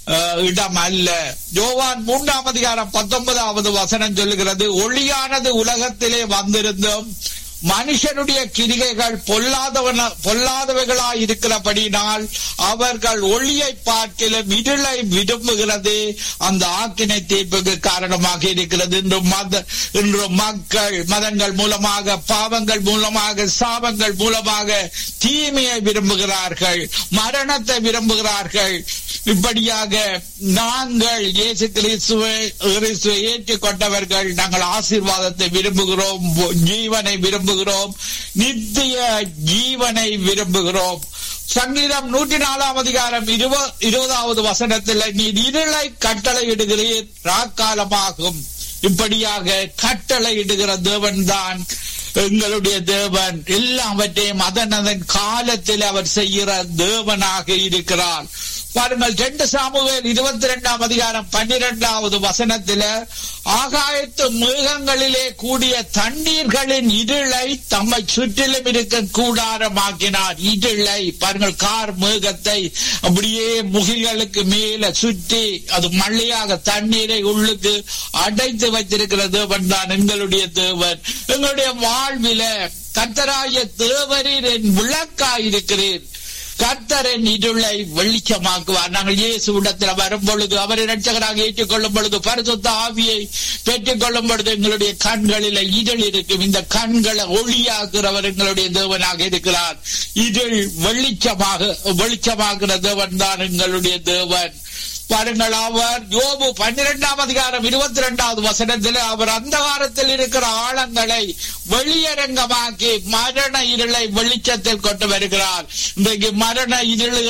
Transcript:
அஹ், இடம் அல்ல யோவான் மூன்றாம் அதிகாரம் பத்தொன்பதாவது வசனம் சொல்லுகிறது ஒளியானது உலகத்திலே வந்திருந்தும் மனுஷனுடைய கிரிகைகள் பொல்லாதவன பொல்லாதவைகளாய் இருக்கிறபடினால் அவர்கள் ஒளியை பார்க்கிலும் இருளை விரும்புகிறது அந்த ஆக்கினை தீர்ப்புக்கு காரணமாக இருக்கிறது இன்று மத இன்று மக்கள் மதங்கள் மூலமாக பாவங்கள் மூலமாக சாபங்கள் மூலமாக தீமையை விரும்புகிறார்கள் மரணத்தை விரும்புகிறார்கள் இப்படியாக நாங்கள் இயேசு கிறிஸ்துவை கிறிஸ்துவை ஏற்றுக்கொண்டவர்கள் நாங்கள் ஆசீர்வாதத்தை விரும்புகிறோம் ஜீவனை விரும்புகிறோம் நித்திய ஜீவனை விரும்புகிறோம் சங்கீதம் நூற்றி நாலாம் அதிகாரம் இருவ- இருபதாவது வசனத்தில் நீ இருளை கட்டளையிடுகிறீர் ராக்காலமாகும் இப்படியாக கட்டளையிடுகிற தேவன் தான் எங்களுடைய தேவன் எல்லாவற்றையும் அதன் அதன் காலத்தில் அவர் செய்கிற தேவனாக இருக்கிறார் பாருங்கள் ரெண்டு சாமுவேல் இருபத்தி ரெண்டாம் அதிகாரம் பன்னிரெண்டாவது வசனத்தில ஆகாயத்து மேகங்களிலே கூடிய தண்ணீர்களின் இருளை தம்மை சுற்றிலும் இருக்க கூடாரமாக்கினார் இருளை பாருங்கள் கார் மேகத்தை அப்படியே முகில்களுக்கு மேல சுற்றி அது மழையாக தண்ணீரை உள்ளுக்கு அடைத்து வைத்திருக்கிற தேவன் தான் எங்களுடைய தேவன் எங்களுடைய வாழ்வில கத்தராய தேவரீர் என் விளக்காயிருக்கிறேன் கர்த்தரின் இருளை வெளிச்சமாக்குவார் நாங்கள் இயேசு இடத்துல வரும் பொழுது அவரை ரட்சகராக ஏற்றுக்கொள்ளும் பொழுது பரிசுத்த ஆவியை பெற்றுக் கொள்ளும் பொழுது எங்களுடைய கண்களில இருள் இருக்கும் இந்த கண்களை ஒளியாக்குறவர் எங்களுடைய தேவனாக இருக்கிறார் இருள் வெளிச்சமாக வெளிச்சமாக்குற தேவன் தான் எங்களுடைய தேவன் பாருங்கள் அவர் யோபு பன்னிரெண்டாம் அதிகாரம் இருபத்தி இரண்டாவது வசனத்தில் அவர் அந்தகாரத்தில் இருக்கிற ஆழங்களை வெளியரங்கமாக்கி மரண இருளை வெளிச்சத்தில் கொண்டு வருகிறார் இன்றைக்கு மரண இருள்